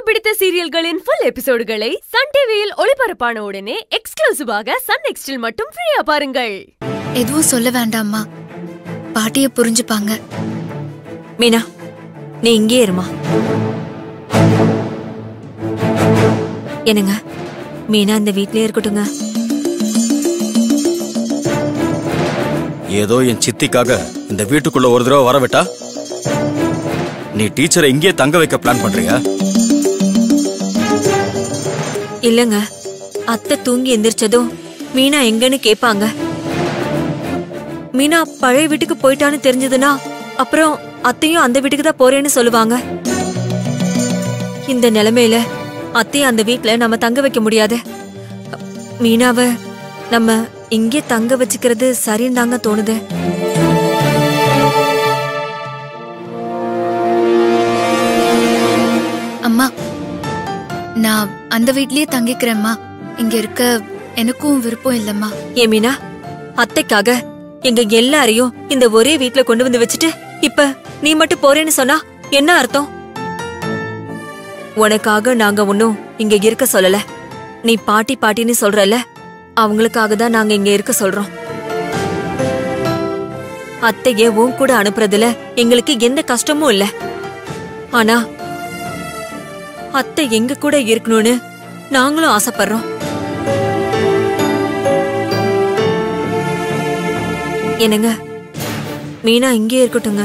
பிடித்த சீரியல்களின் full எபிசோடுகளை Sun டிவியில் ஒளிபரப்பான உடனே எக்ஸ்க்ளூசிவாக சன் நெக்ஸ்டில் மட்டும் ஃப்ரீயா பாருங்கள் எதுவும் சொல்ல வேண்டாம்மா பாட்டிய புரிஞ்சுப்பாங்க மீனா நீ இங்கே இருமா என்னங்க மீனா இந்த வீட்லயே இருக்கட்டுங்க ஏதோ என் சித்திக்காக இந்த வீட்டுக்குள்ள ஒரு தடவை வர விட்டா நீ டீச்சரை இங்கேயே தங்க வைக்க பிளான் பண்றியா இல்லங்க அத்தை தூங்கி எந்திரிச்சதும் மீனா எங்கன்னு கேட்பாங்க மீனா பழைய வீட்டுக்கு போயிட்டான்னு தெரிஞ்சதுன்னா அப்புறம் அத்தையும் அந்த வீட்டுக்கு தான் போறேன்னு சொல்லுவாங்க இந்த நிலைமையில அத்தையும் அந்த வீட்ல நம்ம தங்க வைக்க முடியாது மீனாவை நம்ம இங்கே தங்க வச்சுக்கிறது சரின்னு தாங்க தோணுது அம்மா நான் அந்த வீட்லயே தங்கிக்கிறேம்மா இங்க இருக்க எனக்கும் விருப்பம் இல்லம்மா ஏன் மீனா அத்தைக்காக எங்க எல்லாரையும் இந்த ஒரே வீட்ல கொண்டு வந்து வச்சுட்டு இப்ப நீ மட்டும் போறேன்னு சொன்னா என்ன அர்த்தம் உனக்காக நாங்க ஒன்னும் இங்க இருக்க சொல்லல நீ பாட்டி பாட்டின்னு சொல்றல அவங்களுக்காக தான் நாங்க இங்க இருக்க சொல்றோம் அத்தைய உன் கூட அனுப்புறதுல எங்களுக்கு எந்த கஷ்டமும் இல்ல ஆனா அத்தை எங்க கூட இருக்கணும்னு நாங்களும் ஆசைப்படுறோம் என்னங்க மீனா இங்கே இருக்கட்டுங்க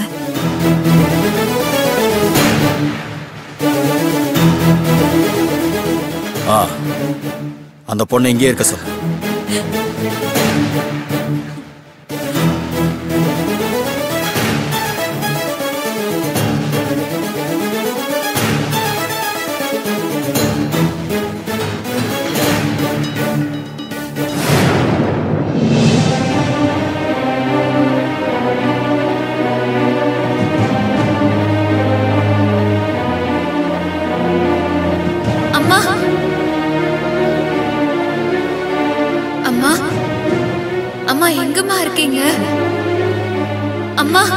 ஆ அந்த பொண்ணை இங்கேயே இருக்க சொல்லு அம்மா அம்மா அம்மா எங்கம்மா இருக்கீங்க அம்மா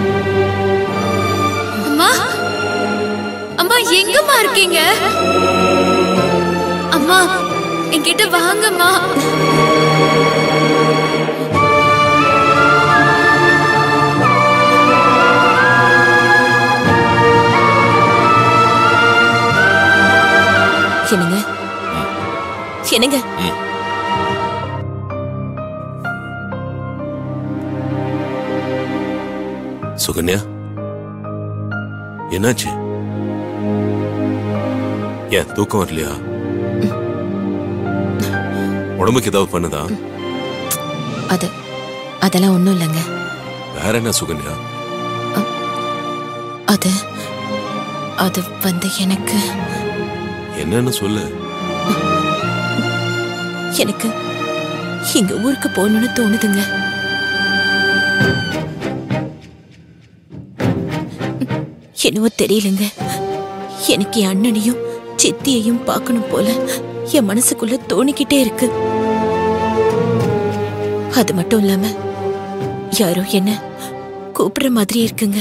அம்மா அம்மா எங்கம்மா இருக்கீங்க அம்மா என்கிட்ட வாங்கம்மா என்னங்க என்னங்க சுகன்யா என்னாச்சு ஏன் தூக்கம் வரலையா உடம்புக்கு ஏதாவது பண்ணுதா அது அதெல்லாம் ஒண்ணும் இல்லைங்க வேற என்ன சுகன்யா அது அது வந்து எனக்கு என்னன்னு சொல்லு எனக்கு எங்க ஊருக்கு போகணும்னு தோணுதுங்க என்னவோ தெரியலங்க எனக்கு என் அண்ணனையும் சித்தியையும் பார்க்கணும் போல என் மனசுக்குள்ள தோணிக்கிட்டே இருக்கு அது மட்டும் இல்லாம யாரோ என்ன கூப்பிடுற மாதிரி இருக்குங்க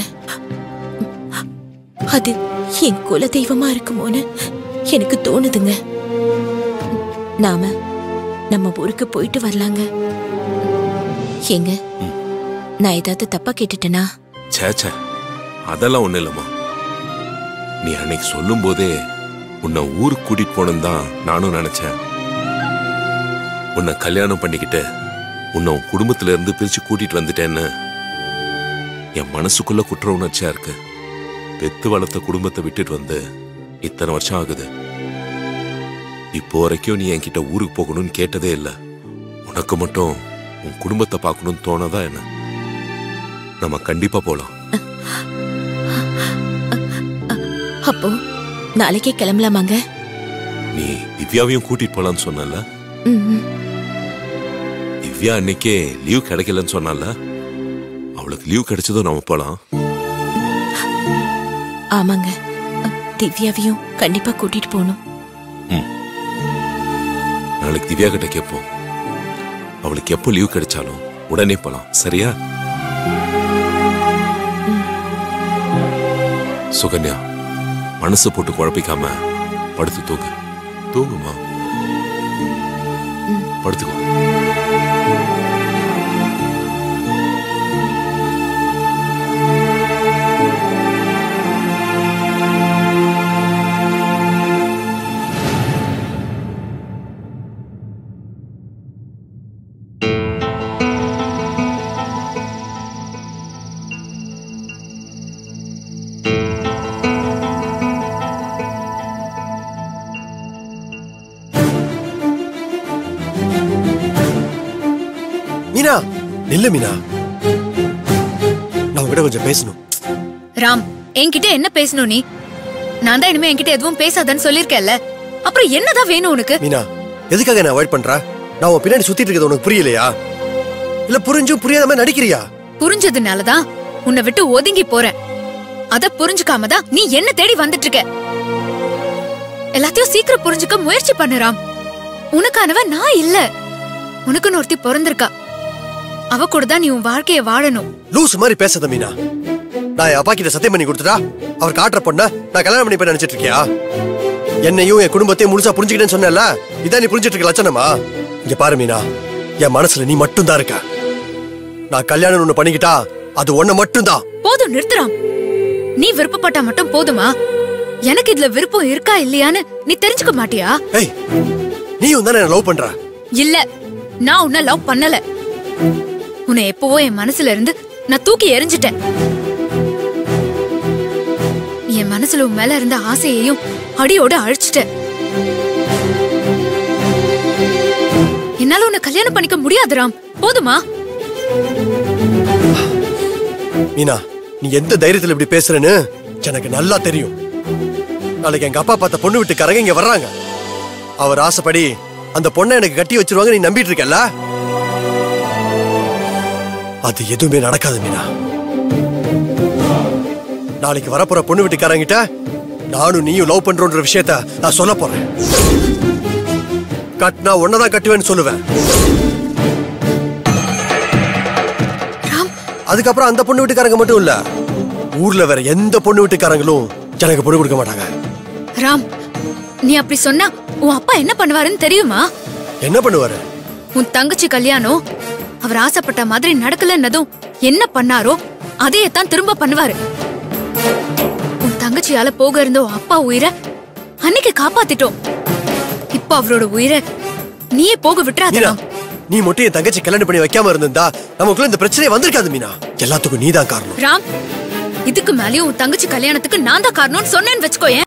அது என் குல தெய்வமா இருக்குமோன்னு எனக்கு தோணுதுங்க நாம நம்ம ஊருக்கு போயிட்டு வரலாங்க ஏங்க நான் ஏதாவது தப்பா கேட்டுட்டேனா சேச்சே அதெல்லாம் ஒண்ணு இல்லம்மா நீ அன்னைக்கு சொல்லும் போதே உன்னை ஊருக்கு கூட்டிட்டு போகணும் தான் நானும் நினைச்சேன் உன்னை கல்யாணம் பண்ணிக்கிட்டு உன்னை உன் குடும்பத்துல இருந்து பிரிச்சு கூட்டிட்டு வந்துட்டேன்னு என் மனசுக்குள்ள குற்ற உணர்ச்சியா இருக்கு பெத்து வளர்த்த குடும்பத்தை விட்டுட்டு வந்து இத்தனை வருஷம் ஆகுது இப்போ வரைக்கும் நீ என்கிட்ட ஊருக்கு போகணும்னு கேட்டதே இல்ல உனக்கு மட்டும் உன் குடும்பத்தை பார்க்கணும்னு தோணதா என்ன நம்ம கண்டிப்பா போலாம் அப்போ நாளைக்கே கிளம்பலாமாங்க நீ திவ்யாவையும் கூட்டிட்டு போலான்னு சொன்னல ம், ம். திவ்யா அன்னைக்கே லீவ் கிடைக்கலன்னு சொன்னால அவளுக்கு லீவ் கிடைச்சதும் நம்ம போலாம் ஆமாங்க திவ்யாவையும் கண்டிப்பா கூட்டிட்டு போகணும் நாளைக்கு திவ்யா கிட்ட கேட்போம் அவளுக்கு எப்போ லீவ் கிடைச்சாலும் உடனே போலாம் சரியா சுகன்யா மனசு போட்டு குழப்பிக்காம படுத்து தூங்கு தூங்குமா படுத்துக்கோ மீனா நில்லு மீனா நான் உங்ககிட்ட கொஞ்சம் பேசணும் ராம் என்கிட்ட என்ன பேசணும் நீ நான் தான் இனிமே என்கிட்ட எதுவும் பேசாதன்னு சொல்லிருக்கேன்ல அப்புறம் என்னதான் வேணும் உனக்கு மீனா எதுக்காக நான் அவாய்ட் பண்ற நான் உன் பின்னாடி சுத்திட்டு இருக்கிறது உனக்கு புரியலையா இல்ல புரிஞ்சும் புரியாத மாதிரி நடிக்கிறியா புரிஞ்சதுனாலதான் உன்னை விட்டு ஒதுங்கி போறேன் அத புரிஞ்சுக்காம தான் நீ என்ன தேடி வந்துட்டு இருக்க எல்லாத்தையும் சீக்கிரம் புரிஞ்சுக்க முயற்சி பண்ணு ராம் உனக்கானவ நான் இல்ல உனக்குன்னு ஒருத்தி பிறந்திருக்கா அவ கூட தான் நீ உன் வாழ்க்கைய வாழணும் லூஸ் மாதிரி பேசாத மீனா நான் என் அப்பா கிட்ட சத்தியம் பண்ணி கொடுத்துட்டா அவர் காட்டுற பொண்ண நான் கல்யாணம் பண்ணி போய் நினைச்சிட்டு இருக்கியா என்னையும் என் குடும்பத்தையும் முழுசா புரிஞ்சுக்கிட்டேன்னு சொன்னேன்ல இதான் நீ புரிஞ்சிட்டு இருக்க லட்சணமா இங்க பாரு மீனா என் மனசுல நீ மட்டும் தான் இருக்க நான் கல்யாணம் ஒண்ணு பண்ணிக்கிட்டா அது ஒண்ணு மட்டும்தான் போதும் நிறுத்துறாம் நீ விருப்பப்பட்டா மட்டும் போதுமா எனக்கு இதுல விருப்பம் இருக்கா இல்லையான்னு நீ தெரிஞ்சுக்க மாட்டியா ஏய் நீயும் தானே லவ் பண்ற இல்ல நான் உன்னை லவ் பண்ணல உன்னை எப்பவோ என் மனசுல இருந்து நான் தூக்கி எறிஞ்சிட்டேன் என் மனசுல உன் மேல இருந்த ஆசையையும் அடியோட அழிச்சிட்டேன் என்னால உன்னை கல்யாணம் பண்ணிக்க முடியாது ராம் போதுமா மீனா நீ எந்த தைரியத்துல இப்படி பேசுறேன்னு எனக்கு நல்லா தெரியும் நாளைக்கு எங்க அப்பா பார்த்த பொண்ணு வீட்டுக்காரங்க இங்க வர்றாங்க அவர் ஆசைப்படி அந்த பொண்ணை எனக்கு கட்டி வச்சிருவாங்க நீ நம்பிட்டு இருக்கல அது எதுவுமே நடக்காது மீனா நாளைக்கு வரப்போற பொண்ணு வீட்டுக்காரங்கிட்ட நானும் நீயும் லவ் பண்றோன்ற விஷயத்த நான் சொல்ல போறேன் கட்டினா ஒன்னதான் கட்டுவேன்னு சொல்லுவேன் ராம் அதுக்கப்புறம் அந்த பொண்ணு வீட்டுக்காரங்க மட்டும் இல்ல ஊர்ல வேற எந்த பொண்ணு வீட்டுக்காரங்களும் எனக்கு பொண்ணு கொடுக்க மாட்டாங்க ராம் நீ அப்படி சொன்னா உன் அப்பா என்ன பண்ணுவாருன்னு தெரியுமா என்ன பண்ணுவாரு உன் தங்கச்சி கல்யாணம் அவர் ஆசைப்பட்ட மாதிரி நடக்கலன்னதும் என்ன பண்ணாரோ அதையே தான் திரும்ப பண்ணுவாரு உன் தங்கச்சியால போக இருந்த உன் அப்பா உயிரை அன்னைக்கு காப்பாத்திட்டோம் இப்ப அவரோட உயிரை நீயே போக மீனா விட்டுறாதலாம் நீ மட்டும் என் தங்கச்சி கல்யாணம் பண்ணி வைக்காம இருந்திருந்தா நமக்குள்ள இந்த பிரச்சனை வந்திருக்காது மீனா எல்லாத்துக்கும் நீதான் காரணம் ராம் இதுக்கு மேலயும் உன் தங்கச்சி கல்யாணத்துக்கு நான் தான் காரணம்னு சொன்னேன்னு வச்சுக்கோயேன்